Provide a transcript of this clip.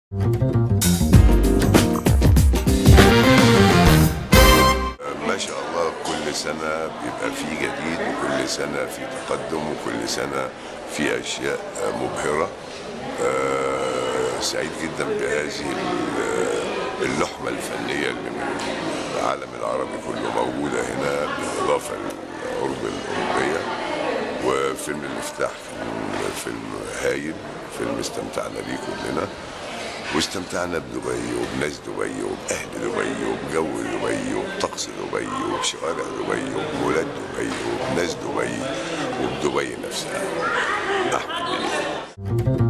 ما شاء الله كل سنة بيبقى في جديد وكل سنة في تقدم وكل سنة في أشياء مبهرة آه، سعيد جدا بهذه ال- اللحمة الفنية اللي من العالم العربي كله موجودة هنا بالإضافة للعروض الأوروبية وفيلم الافتتاح كان فيلم هايل فيلم استمتعنا بيه كلنا واستمتعنا بدبي وبناس دبي وبأهل دبي وبجو دبي وبطقس دبي وبشوارع دبي وبولاد دبي وبناس دبي وبدبي نفسها أحمد بن